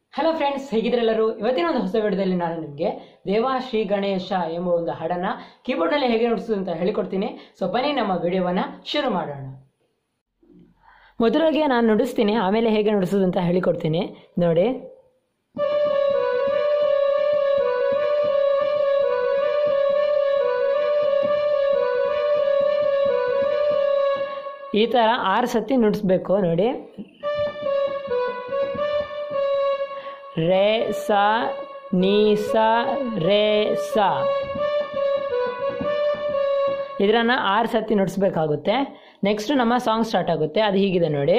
hello friends ಹೇಗಿದ್ರೆಲ್ಲರೂ ಇವತ್ತಿನ ಒಂದು ಹೊಸ ವಿಡಿಯೋದಲ್ಲಿ ನಾನು ನಿಮಗೆ ದೇವಾ ಶ್ರೀ ಗಣೇಶ ಎಂಬ ಒಂದು ಹಾಡನ್ನು ಕೀಬೋರ್ಡ್ನಲ್ಲಿ ಹೇಗೆ ನುಡಿಸೋದು ಅಂತ ಹೇಳಿಕೊಡ್ತೀನಿ ಸೊ ಬನ್ನಿ ನಮ್ಮ ವಿಡಿಯೋವನ್ನು ಶುರು ಮಾಡೋಣ ಮೊದಲಿಗೆ ನಾನು ನುಡಿಸ್ತೀನಿ ಆಮೇಲೆ ಹೇಗೆ ನುಡಿಸೋದು ಅಂತ ಹೇಳಿಕೊಡ್ತೀನಿ ನೋಡಿ ಈ ಥರ ಆರು ಸತಿ ನುಡಿಸ್ಬೇಕು ನೋಡಿ ರೇ ಸ ನೀ ಸ ರೇ ಸ ಇದರನ್ನು ಆರು ಸತಿ ನುಡಿಸ್ಬೇಕಾಗುತ್ತೆ ನೆಕ್ಸ್ಟ್ ನಮ್ಮ ಸಾಂಗ್ ಸ್ಟಾರ್ಟ್ ಆಗುತ್ತೆ ಅದು ಹೀಗಿದೆ ನೋಡಿ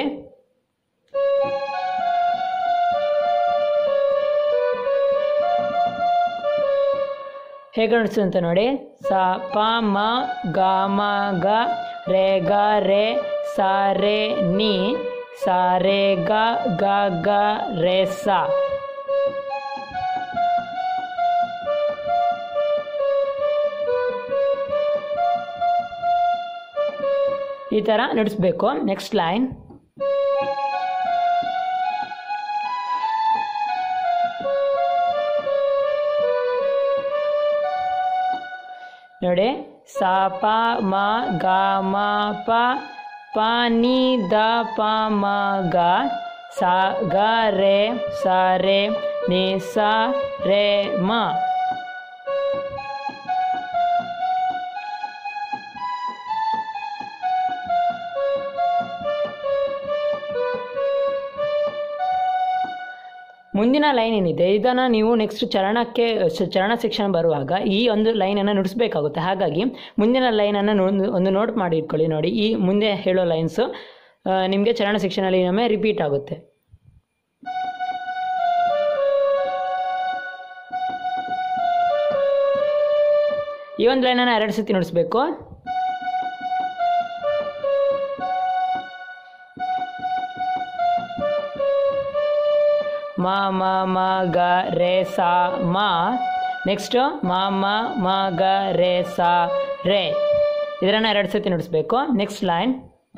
ಹೇಗೆ ನುಡಿಸು ಅಂತ ನೋಡಿ ಸ ಪ ಮ ಗ ಮ ಗ ರೇ ಗ ರೇ ಸ ರೇ ನೀ ಸ ರೇ ಗ ಗ ಗ ರೇ ಸ ಈ ಥರ ನುಡಿಸ್ಬೇಕು ನೆಕ್ಸ್ಟ್ ಲೈನ್ ನೋಡಿ ಸ ಪ ಮ ಗ ಮ ಪ ಪ ನೀ ದ ಪ ಮ ಗ ಸ ಗ ರೇ ಸ ರೇ ni sa re ma ಮುಂದಿನ ಲೈನ್ ಏನಿದೆ ಇದನ್ನು ನೀವು ನೆಕ್ಸ್ಟ್ ಚರಣಕ್ಕೆ ಶ- ಚರಣ ಸೆಕ್ಷನ್ ಬರುವಾಗ ಈ ಒಂದು ಲೈನನ್ನು ನುಡಿಸ್ಬೇಕಾಗುತ್ತೆ ಹಾಗಾಗಿ ಮುಂದಿನ ಲೈನನ್ನು ಒಂದು ನೋಟ್ ಮಾಡಿ ಇಟ್ಕೊಳ್ಳಿ ನೋಡಿ ಈ ಮುಂದೆ ಹೇಳೋ ಲೈನ್ಸು ನಿಮಗೆ ಚರಣ ಸೆಕ್ಷನಲ್ಲಿ ಇನ್ನೊಮ್ಮೆ ರಿಪೀಟ್ ಆಗುತ್ತೆ ಈ ಒಂದು ಲೈನನ್ನು ಎರಡು ಸತಿ ನುಡಿಸ್ಬೇಕು ಮ ಮ ಮ ಗ ರೇ ಸಾ ಮ ನೆಕ್ಸ್ಟ್ ಮ ಮ ಮ ಗ ರೇ ಸಾ ರೇ ಇದನ್ನು ಎರಡು ಸತಿ ನುಡಿಸ್ಬೇಕು ನೆಕ್ಸ್ಟ್ ಲೈನ್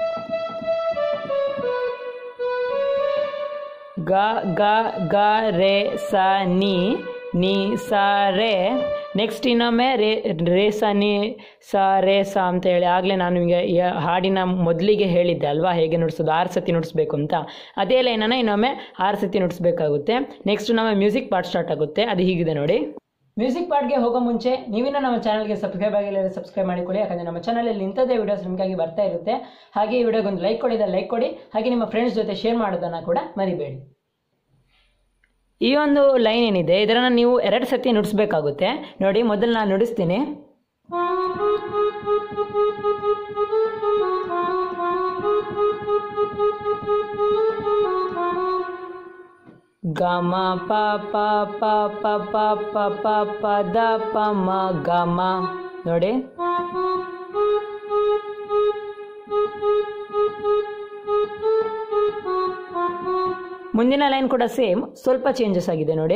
ಗ ಗ ಗ ರೇ ಸ ನೀ ನೀ ಸ ರೇ ನೆಕ್ಸ್ಟ್ ಇನ್ನೊಮ್ಮೆ ರೇ ರೇ ಸ ನೀ ಸ ರೇ ಸ ಅಂತ ಹೇಳಿ ಆಗಲೇ ನಾನು ನಿಮಗೆ ಈ ಹಾಡಿನ ಮೊದಲಿಗೆ ಹೇಳಿದ್ದೆ ಅಲ್ವಾ ಹೇಗೆ ನುಡಿಸೋದು ಆರು ಸತಿ ನುಡಿಸ್ಬೇಕು ಅಂತ ಅದೇ ಲೈನನ್ನು ಇನ್ನೊಮ್ಮೆ ಆರು ಸತಿ ನುಡಿಸ್ಬೇಕಾಗುತ್ತೆ ನೆಕ್ಸ್ಟ್ ನಮ್ಮ ಮ್ಯೂಸಿಕ್ ಪಾರ್ಟ್ ಸ್ಟಾರ್ಟ್ ಆಗುತ್ತೆ ಅದು ಹೀಗಿದೆ ನೋಡಿ ಮ್ಯೂಸಿಕ್ ಪಾರ್ಟ್ಗೆ ಹೋಗೋ ಮುಂಚೆ ನೀವಿನ ನಮ್ಮ ಚಾನಲ್ಗೆ ಸಬ್ಸ್ಕ್ರೈಬ್ ಆಗಿಲ್ಲ ಸಬ್ಸ್ಕ್ರೈಬ್ ಮಾಡಿಕೊಳ್ಳಿ ಯಾಕಂದರೆ ನಮ್ಮ ಚಾನಲಲ್ಲಿ ಇಂಥದ್ದೇ ವಿಡಿಯೋಸ್ ನಿಮಗಾಗಿ ಬರ್ತಾ ಇರುತ್ತೆ ಹಾಗೆ ಈ ವಿಡಿಯೋಗೆ ಒಂದು ಲೈಕ್ ಕೊಡಿದ ಲೈಕ್ ಕೊಡಿ ಹಾಗೆ ನಿಮ್ಮ ಫ್ರೆಂಡ್ಸ್ ಜೊತೆ ಶೇರ್ ಮಾಡೋದನ್ನು ಕೂಡ ಮರಿಬೇಡಿ ಈ ಒಂದು ಲೈನ್ ಏನಿದೆ ಇದನ್ನು ನೀವು ಎರಡು ಸತಿ ನುಡಿಸ್ಬೇಕಾಗುತ್ತೆ ನೋಡಿ ಮೊದಲು ನಾನು ನುಡಿಸ್ತೀನಿ ಗ ಮ ಪ ಪ ಪ ಪ ಪ ಪ ಪ ಪ ದ ಪ ಮ ಗ ಮ ನೋಡಿ ಮುಂದಿನ ಲೈನ್ ಕೂಡ ಸೇಮ್ ಸ್ವಲ್ಪ ಚೇಂಜಸ್ ಆಗಿದೆ ನೋಡಿ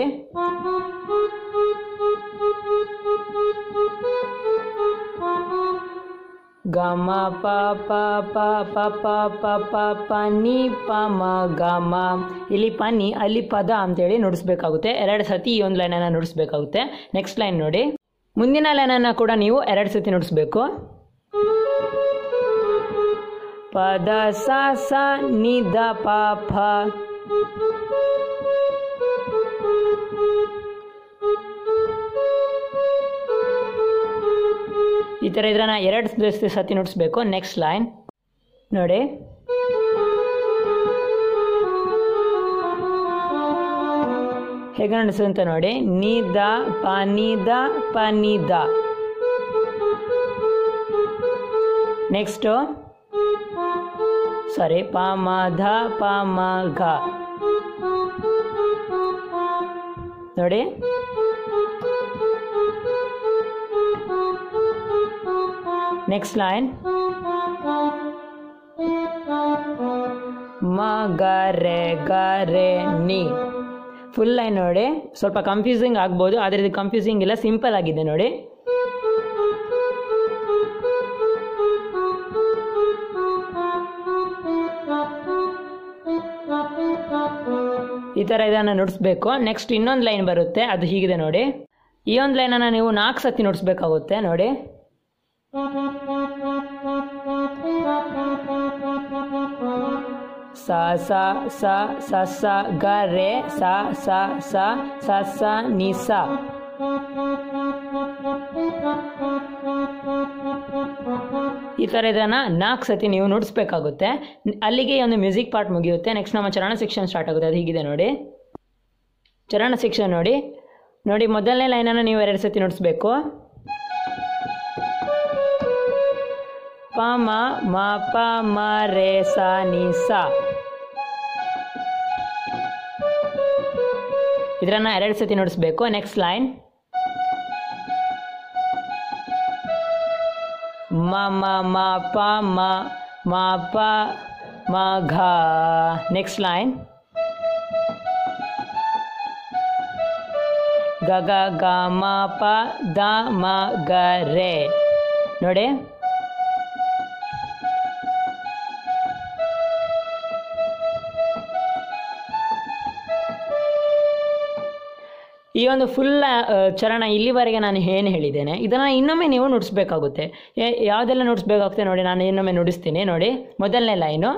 ಗ ಮ ಪ ಪ ಪ ಪ ಪ ಪ ಪ ಪ ನಿ ಪ ಮ ಗ ಮ ಇಲ್ಲಿ ಪ ನಿ ಅಲ್ಲಿ ಪದ ಅಂತೇಳಿ ನುಡಿಸ್ಬೇಕಾಗುತ್ತೆ ಎರಡು ಸತಿ ಈ ಒಂದು ಲೈನನ್ನು ನುಡಿಸ್ಬೇಕಾಗುತ್ತೆ ನೆಕ್ಸ್ಟ್ ಲೈನ್ ನೋಡಿ ಮುಂದಿನ ಲೈನನ್ನು ಕೂಡ ನೀವು ಎರಡು ಸತಿ ನುಡಿಸ್ಬೇಕು ಪದ ಸ ಸ ನಿ ದ ಪ ಫ ಈ ಥರ ಇದ್ರನ್ನ ಎರಡು ಸ- ಸತಿ ನುಡಿಸ್ಬೇಕು ನೆಕ್ಸ್ಟ್ ಲೈನ್ ನೋಡಿ ಹೇಗೆ ನುಡಿಸೋದು ಅಂತ ನೋಡಿ ನಿ ದ ಪ ನಿ ದ ಪ ನಿ ದ ನೆಕ್ಸ್ಟು ಸಾರಿ ಪ ಮ ಧ ಪ ಮ ಘ ನೋಡಿ ನೆಕ್ಸ್ಟ್ ಲೈನ್ ಮ ಗ ರೆ ಗ ರೆ ನಿ ಫುಲ್ ಲೈನ್ ನೋಡಿ ಸ್ವಲ್ಪ ಕನ್ಫ್ಯೂಸಿಂಗ್ ಆಗ್ಬೋದು ಆದರೆ ಇದು ಕನ್ಫ್ಯೂಸಿಂಗ್ ಇಲ್ಲ ಸಿಂಪಲ್ ಆಗಿದೆ ನೋಡಿ ಈ ಥರ ಇದನ್ನು ನುಡಿಸ್ಬೇಕು ನೆಕ್ಸ್ಟ್ ಇನ್ನೊಂದು ಲೈನ್ ಬರುತ್ತೆ ಅದು ಹೀಗಿದೆ ನೋಡಿ ಈ ಒಂದು ಲೈನನ್ನು ನೀವು ನಾಲ್ಕು ಸತಿ ನುಡಿಸ್ಬೇಕಾಗುತ್ತೆ ನೋಡಿ ಸ ಸ ಸ ಸ ಸ ಗ ರೇ ಸ ಸ ಸ ಸ ಸ ನಿ ಸ ಈ ಥರ ಇದನ್ನು ನಾಲ್ಕು ಸತಿ ನೀವು ನುಡಿಸ್ಬೇಕಾಗುತ್ತೆ ಅಲ್ಲಿಗೆ ಈ ಒಂದು ಮ್ಯೂಸಿಕ್ ಪಾರ್ಟ್ ಮುಗಿಯುತ್ತೆ ನೆಕ್ಸ್ಟ್ ನಮ್ಮ ಚರಣ ಸೆಕ್ಷನ್ ಸ್ಟಾರ್ಟ್ ಆಗುತ್ತೆ ಅದು ಹೀಗಿದೆ ನೋಡಿ ಚರಣ ಸೆಕ್ಷನ್ ನೋಡಿ ನೋಡಿ ಮೊದಲನೇ ಲೈನನ್ನು ನೀವು ಎರಡು ಸತಿ ನುಡಿಸ್ಬೇಕು ಪ ಮ ಮ ಪ ಮ ರೇ ಸ ನಿ ಸ ಇದರನ್ನ ಎರಡು ಸತಿ ನುಡಿಸ್ಬೇಕು ನೆಕ್ಸ್ಟ್ ಲೈನ್ ಮ ಮ ಮ ಪ ಮ ಮ ಪ ಮ ಘ ನೆಕ್ಸ್ಟ್ ಲೈನ್ ಗ ಗ ಗ ಮ ಪ ದ ಮ ಗ ರೇ ನೋಡಿ ಈ ಒಂದು ಫುಲ್ ಚರಣ ಇಲ್ಲಿವರೆಗೆ ನಾನು ಏನು ಹೇಳಿದ್ದೇನೆ ಇದನ್ನು ಇನ್ನೊಮ್ಮೆ ನೀವು ನುಡಿಸ್ಬೇಕಾಗುತ್ತೆ ಯಾ- ಯಾವುದೆಲ್ಲ ನುಡಿಸ್ಬೇಕಾಗುತ್ತೆ ನೋಡಿ ನಾನು ಇನ್ನೊಮ್ಮೆ ನುಡಿಸ್ತೀನಿ ನೋಡಿ ಮೊದಲನೇ ಲೈನು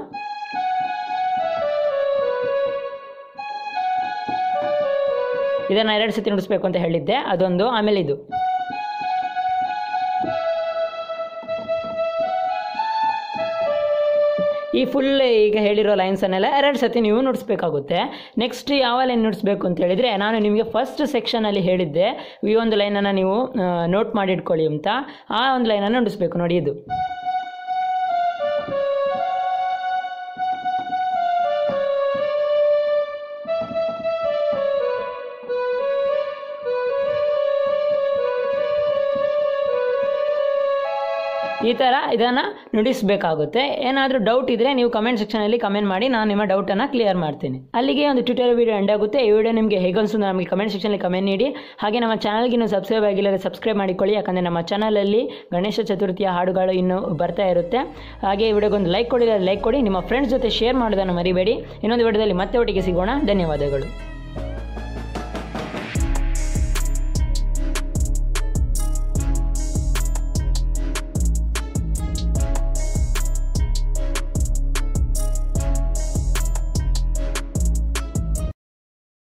ಇದನ್ನು ಎರಡು ಸತಿ ನುಡಿಸ್ಬೇಕು ಅಂತ ಹೇಳಿದ್ದೆ ಅದೊಂದು ಆಮೇಲೆ ಇದು ಈ ಫುಲ್ ಈಗ ಹೇಳಿರೋ ಲೈನ್ಸನ್ನೆಲ್ಲ ಎರಡು ಸತಿ ನೀವು ನುಡಿಸ್ಬೇಕಾಗುತ್ತೆ ನೆಕ್ಸ್ಟ್ ಯಾವ ಲೈನ್ ನುಡಿಸ್ಬೇಕು ಅಂತ ಹೇಳಿದರೆ ನಾನು ನಿಮಗೆ ಫಸ್ಟ್ ಸೆಕ್ಷನಲ್ಲಿ ಹೇಳಿದ್ದೆ ಈ ಒಂದು ಲೈನನ್ನು ನೀವು ನೋಟ್ ಮಾಡಿ ಇಟ್ಕೊಳ್ಳಿ ಅಂತ ಆ ಒಂದು ಲೈನನ್ನು ನುಡಿಸ್ಬೇಕು ನೋಡಿ ಇದು ಈ ಥರ ಇದನ್ನು ನುಡಿಸಬೇಕಾಗುತ್ತೆ ಏನಾದರೂ ಡೌಟ್ ಇದ್ದರೆ ನೀವು ಕಮೆಂಟ್ ಸೆಕ್ಷನಲ್ಲಿ ಕಮೆಂಟ್ ಮಾಡಿ ನಾನು ನಿಮ್ಮ ಡೌಟನ್ನು ಕ್ಲಿಯರ್ ಮಾಡ್ತೀನಿ ಅಲ್ಲಿಗೆ ಒಂದು ಟ್ವಿಟರ್ ವೀಡಿಯೋ ಎಂಡ್ ಆಗುತ್ತೆ ಈ ವಿಡಿಯೋ ನಿಮಗೆ ಹೇಗೆ ಅನಿಸ್ತು ನಮಗೆ ಕಮೆಂಟ್ ಸೆಕ್ಷನಲ್ಲಿ ಕಮೆಂಟ್ ನೀಡಿ ಹಾಗೆ ನಮ್ಮ ಚಾನಲ್ಗೆ ಇನ್ನೂ ಸಬ್ಸ್ಕ್ರೈಬ್ ಆಗಿಲ್ಲ ಸಬ್ಸ್ಕ್ರೈಬ್ ಮಾಡಿಕೊಳ್ಳಿ ಯಾಕಂದರೆ ನಮ್ಮ ಚಾನಲಲ್ಲಿ ಗಣೇಶ ಚತುರ್ಥಿಯ ಹಾಡುಗಳು ಇನ್ನೂ ಬರ್ತಾ ಇರುತ್ತೆ ಹಾಗೆ ಈ ವಿಡಿಯೋಗೊಂದು ಲೈಕ್ ಕೊಡಿ ಲೈಕ್ ಕೊಡಿ ನಿಮ್ಮ ಫ್ರೆಂಡ್ಸ್ ಜೊತೆ ಶೇರ್ ಮಾಡೋದನ್ನು ಮರಿಬೇಡಿ ಇನ್ನೊಂದು ವಿಡಿಯೋದಲ್ಲಿ ಮತ್ತೆ ಒಟ್ಟಿಗೆ ಸಿಗೋಣ ಧನ್ಯವಾದಗಳು